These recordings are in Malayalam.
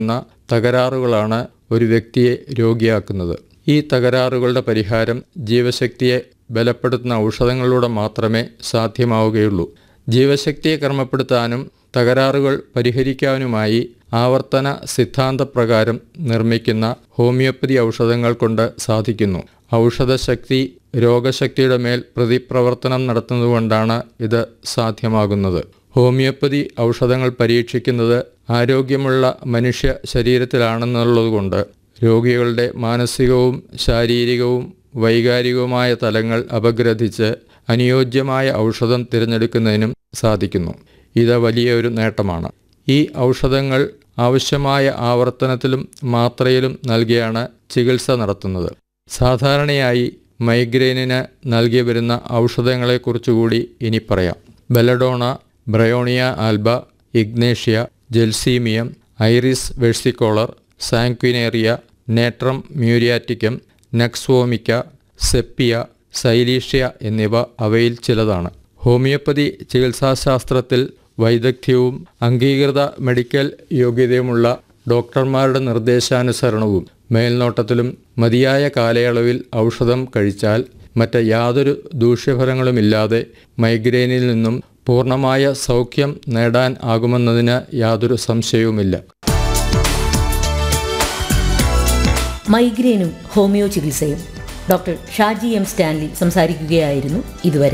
എന്ന തകരാറുകളാണ് ഒരു വ്യക്തിയെ രോഗിയാക്കുന്നത് ഈ തകരാറുകളുടെ പരിഹാരം ജീവശക്തിയെ ബലപ്പെടുത്തുന്ന ഔഷധങ്ങളിലൂടെ മാത്രമേ സാധ്യമാവുകയുള്ളൂ ജീവശക്തിയെ ക്രമപ്പെടുത്താനും തകരാറുകൾ പരിഹരിക്കാനുമായി ആവർത്തന സിദ്ധാന്തപ്രകാരം നിർമ്മിക്കുന്ന ഹോമിയോപ്പതി ഔഷധങ്ങൾ കൊണ്ട് സാധിക്കുന്നു ഔഷധശക്തി രോഗശക്തിയുടെ മേൽ പ്രതിപ്രവർത്തനം നടത്തുന്നതുകൊണ്ടാണ് ഇത് സാധ്യമാകുന്നത് ഹോമിയോപ്പതി ഔഷധങ്ങൾ പരീക്ഷിക്കുന്നത് ആരോഗ്യമുള്ള മനുഷ്യ ശരീരത്തിലാണെന്നുള്ളതുകൊണ്ട് രോഗികളുടെ മാനസികവും ശാരീരികവും വൈകാരികവുമായ തലങ്ങൾ അപഗ്രഥിച്ച് അനുയോജ്യമായ ഔഷധം തിരഞ്ഞെടുക്കുന്നതിനും സാധിക്കുന്നു ഇത് വലിയൊരു നേട്ടമാണ് ഈ ഔഷധങ്ങൾ ആവശ്യമായ ആവർത്തനത്തിലും മാത്രയിലും നൽകിയാണ് ചികിത്സ നടത്തുന്നത് സാധാരണയായി മൈഗ്രെയിനിന് നൽകി വരുന്ന ഔഷധങ്ങളെക്കുറിച്ചുകൂടി ഇനി പറയാം belladonna bryonia alba ignatia gelsemium iris versicolor sanguinaria natrum muriaticum nux vomica sepia silicea എന്നിവ അവയിൽ ചിലതാണ് ഹോമിയോപ്പതി ചികിത്സാശാസ്ത്രത്തിൽ വൈദഗ്ധ്യവും അംഗീകൃത മെഡിക്കൽ യോഗ്യതയുമുള്ള ഡോക്ടർമാരുടെ നിർദ്ദേശാനുസരണവും മേൽനോട്ടത്തിലും മതിയായ കാലയളവിൽ ഔഷധം കഴിച്ചാൽ മറ്റ് യാതൊരു ദൂഷ്യഫലങ്ങളുമില്ലാതെ മൈഗ്രെയിനിൽ നിന്നും പൂർണ്ണമായ സൗഖ്യം നേടാൻ ആകുമെന്നതിന് യാതൊരു സംശയവുമില്ല മൈഗ്രെയിനും ഹോമിയോ ചികിത്സയും ഡോക്ടർ ഷാജി എം സ്റ്റാൻലി സംസാരിക്കുകയായിരുന്നു ഇതുവരെ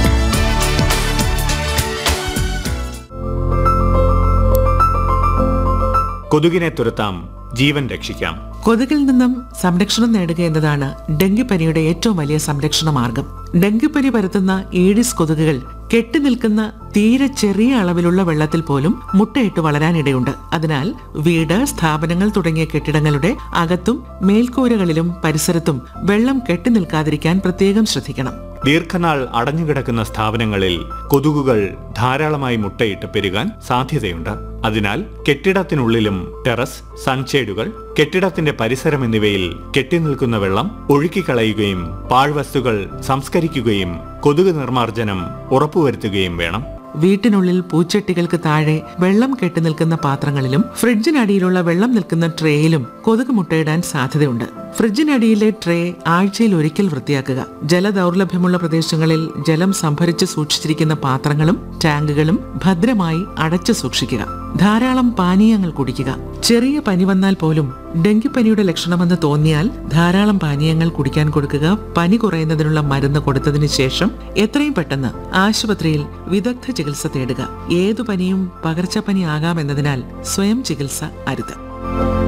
കൊതുകിനെ തുരത്താം ജീവൻ രക്ഷിക്കാം കൊതുകിൽ നിന്നും സംരക്ഷണം നേടുക എന്നതാണ് ഡെങ്കിപ്പനിയുടെ ഏറ്റവും വലിയ സംരക്ഷണ മാർഗം ഡെങ്കിപ്പനി പരത്തുന്ന ഈഡിസ് കൊതുകുകൾ കെട്ടിനിൽക്കുന്ന തീരെ ചെറിയ അളവിലുള്ള വെള്ളത്തിൽ പോലും മുട്ടയിട്ട് വളരാനിടയുണ്ട് അതിനാൽ വീട് സ്ഥാപനങ്ങൾ തുടങ്ങിയ കെട്ടിടങ്ങളുടെ അകത്തും മേൽക്കൂരകളിലും പരിസരത്തും വെള്ളം കെട്ടിനിൽക്കാതിരിക്കാൻ പ്രത്യേകം ശ്രദ്ധിക്കണം ദീർഘനാൾ അടഞ്ഞുകിടക്കുന്ന സ്ഥാപനങ്ങളിൽ കൊതുകുകൾ ധാരാളമായി മുട്ടയിട്ട് പെരുകാൻ സാധ്യതയുണ്ട് അതിനാൽ കെട്ടിടത്തിനുള്ളിലും ടെറസ് സൺഷേഡുകൾ കെട്ടിടത്തിന്റെ പരിസരം എന്നിവയിൽ കെട്ടിനിൽക്കുന്ന വെള്ളം ഒഴുക്കിക്കളയുകയും പാഴ്വസ്തുക്കൾ സംസ്കരിക്കുകയും കൊതുക് നിർമ്മാർജ്ജനം ഉറപ്പുവരുത്തുകയും വേണം വീട്ടിനുള്ളിൽ പൂച്ചട്ടികൾക്ക് താഴെ വെള്ളം കെട്ടിനിൽക്കുന്ന പാത്രങ്ങളിലും ഫ്രിഡ്ജിനടിയിലുള്ള വെള്ളം നിൽക്കുന്ന ട്രേയിലും കൊതുക് മുട്ടയിടാൻ സാധ്യതയുണ്ട് ഫ്രിഡ്ജിനടിയിലെ ട്രേ ആഴ്ചയിൽ ഒരിക്കൽ വൃത്തിയാക്കുക ജലദൗർലഭ്യമുള്ള പ്രദേശങ്ങളിൽ ജലം സംഭരിച്ച് സൂക്ഷിച്ചിരിക്കുന്ന പാത്രങ്ങളും ടാങ്കുകളും ഭദ്രമായി അടച്ചു സൂക്ഷിക്കുക ധാരാളം പാനീയങ്ങൾ കുടിക്കുക ചെറിയ പനി വന്നാൽ പോലും ഡെങ്കിപ്പനിയുടെ ലക്ഷണമെന്ന് തോന്നിയാൽ ധാരാളം പാനീയങ്ങൾ കുടിക്കാൻ കൊടുക്കുക പനി കുറയുന്നതിനുള്ള മരുന്ന് കൊടുത്തതിന് ശേഷം എത്രയും പെട്ടെന്ന് ആശുപത്രിയിൽ വിദഗ്ധ ചികിത്സ തേടുക ഏതു പനിയും പകർച്ചപ്പനി ആകാമെന്നതിനാൽ സ്വയം ചികിത്സ അരുത്